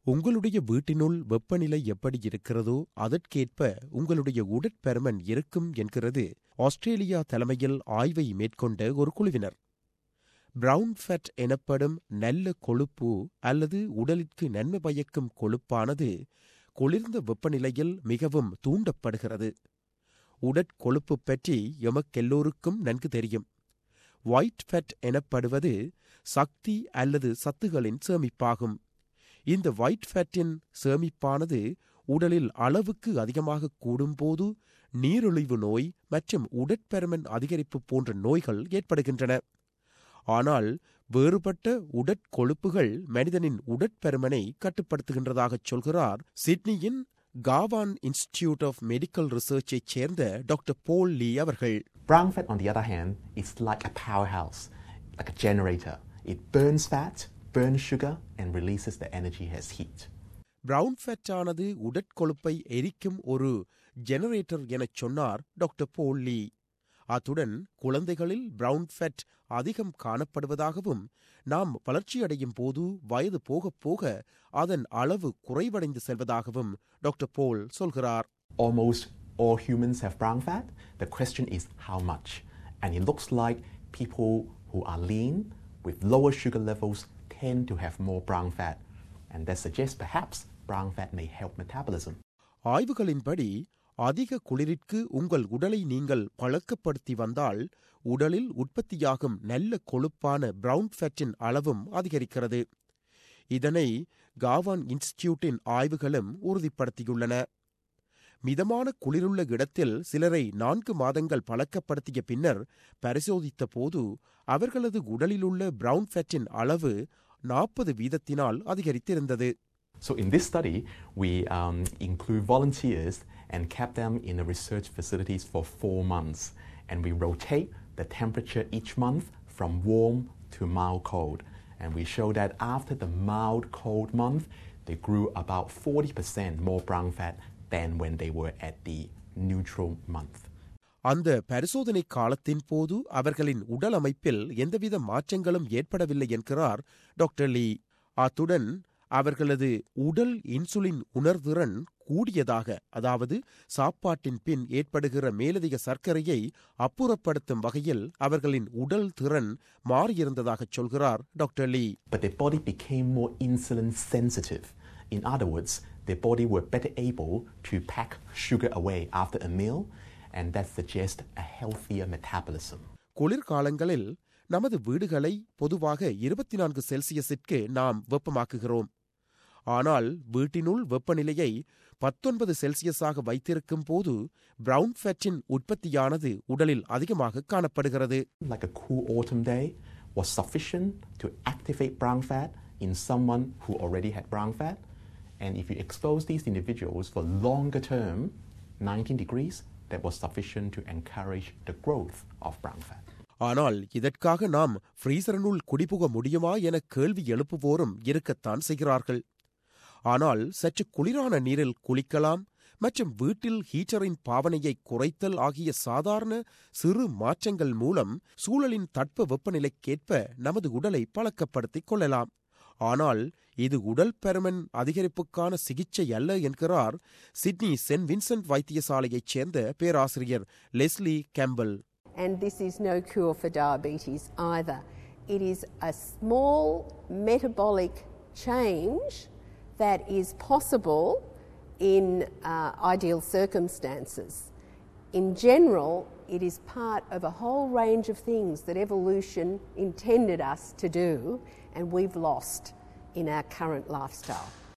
உங்களுடைய வீட்டினுள் வெப்பநிலை எப்படி இருக்கிறதோ அதற்கேற்ப உங்களுடைய உடற்பருமன் இருக்கும் என்கிறது ஆஸ்திரேலியா தலைமையில் ஆய்வை மேற்கொண்ட ஒரு குழுவினர் பிரவுன் ஃபேட் எனப்படும் நல்ல கொழுப்பு அல்லது உடலிற்கு நன்மை பயக்கும் கொழுப்பானது குளிர்ந்த வெப்பநிலையில் மிகவும் தூண்டப்படுகிறது உடற்கொழுப்பு பற்றி எமக்கெல்லோருக்கும் நன்கு தெரியும் ஒயிட் ஃபேட் எனப்படுவது சக்தி அல்லது சத்துகளின் சேமிப்பாகும் இந்த ஒயிட் ஃபேட்டின் சேமிப்பானது உடலில் அளவுக்கு அதிகமாக கூடும்போது நீரிழிவு நோய் மற்றும் உடற்பருமன் அதிகரிப்பு போன்ற நோய்கள் ஏற்படுகின்றன ஆனால் வேறுபட்ட உடற்கொழுப்புகள் மனிதனின் உடற்பருமனை கட்டுப்படுத்துகின்றதாகச் சொல்கிறார் சிட்னியின் காவான் இன்ஸ்டிடியூட் ஆஃப் மெடிக்கல் ரிசர்ச்சைச் சேர்ந்த டாக்டர் போல் லீ அவர்கள் Brown fat, on the other hand, is like a powerhouse, like a generator. It burns fat, burns sugar, and releases the energy as heat. Brown fat ஆனது உடற்கொழுப்பை எரிக்கும் ஒரு generator எனச் சொன்னார் doctor போல் லீ அத்துடன் குழந்தைகளில் பிரவுன் ஃபேட் அதிகம் காணப்படுவதாகவும் நாம் வளர்ச்சியடையும் போது வயது போகப் போக அதன் அளவு குறைவடைந்து செல்வதாகவும் டாக்டர் போல் சொல்கிறார் Almost all humans have brown fat. The question is how much. And it looks like people who are lean with lower sugar levels tend to have more brown fat. And that suggests perhaps brown fat may help metabolism. ஆய்வுகளின்படி அதிக குளிரிற்கு உங்கள் உடலை நீங்கள் பழக்கப்படுத்தி வந்தால் உடலில் உற்பத்தியாகும் நல்ல கொழுப்பான brown ஃபேட்டின் அளவும் அதிகரிக்கிறது இதனை காவான் இன்ஸ்டிடியூட்டின் ஆய்வுகளும் உறுதிப்படுத்தியுள்ளன மிதமான குளிருள்ள இடத்தில் சிலரை நான்கு மாதங்கள் பழக்கப்படுத்திய பின்னர் பரிசோதித்த போது அவர்களது உடலிலுள்ள பிரவுன் ஃபேட்டின் அளவு நாற்பது வீதத்தினால் அதிகரித்திருந்தது So in this study, we um, include volunteers and kept them in the research facilities for four months. And we rotate the temperature each month from warm to mild cold. And we show that after the mild cold month, they grew about 40% more brown fat than when they were at the neutral month. அந்த பரிசோதனை காலத்தின் போது அவர்களின் உடல் அமைப்பில் எந்தவித மாற்றங்களும் ஏற்படவில்லை என்கிறார் டாக்டர் லீ அத்துடன் அவர்களது உடல் இன்சுலின் உணர்திறன் கூடியதாக அதாவது சாப்பாட்டின் பின் ஏற்படுகிற மேலதிக சர்க்கரையை அப்புறப்படுத்தும் வகையில் அவர்களின் உடல் திறன் மாறியிருந்ததாகச் சொல்கிறார் doctor Lee But their body became more insulin sensitive. In other words, their body were better able to pack sugar away after a meal, and that suggests a healthier metabolism. குளிர்காலங்களில் நமது வீடுகளை பொதுவாக இருபத்தி நான்கு செல்சியஸிற்கு நாம் வெப்பமாக்குகிறோம் ஆனால் வீட்டினுள் வெப்பநிலையை பத்தொன்பது செல்சியஸாக வைத்திருக்கும் போது பிரவுன் ஃபேட்டின் உற்பத்தியானது உடலில் அதிகமாக காணப்படுகிறது Like a cool autumn day was sufficient to activate brown fat in someone who already had brown fat. And if you expose these individuals for longer term, 19 degrees, that was sufficient to encourage the growth of brown fat. ஆனால் இதற்காக நாம் ஃப்ரீசரனுள் குடிபுக முடியுமா என கேள்வி எழுப்புவோரும் இருக்கத்தான் செய்கிறார்கள் ஆனால் சற்று குளிரான நீரில் குளிக்கலாம் மற்றும் வீட்டில் ஹீட்டரின் பாவனையை குறைத்தல் ஆகிய சாதாரண சிறு மாற்றங்கள் மூலம் சூழலின் தட்ப வெப்பநிலைக்கேற்ப நமது உடலை பழக்கப்படுத்திக் கொள்ளலாம் ஆனால் இது உடல் பருமன் அதிகரிப்புக்கான சிகிச்சை அல்ல என்கிறார் சிட்னி சென்ட் வின்சென்ட் வைத்தியசாலையைச் சேர்ந்த பேராசிரியர் Leslie Campbell and this is no cure for diabetes either. It is a small metabolic change that is possible in uh, ideal circumstances. In general, it is part of a whole range of things that evolution intended us to do, and we've lost in our current lifestyle.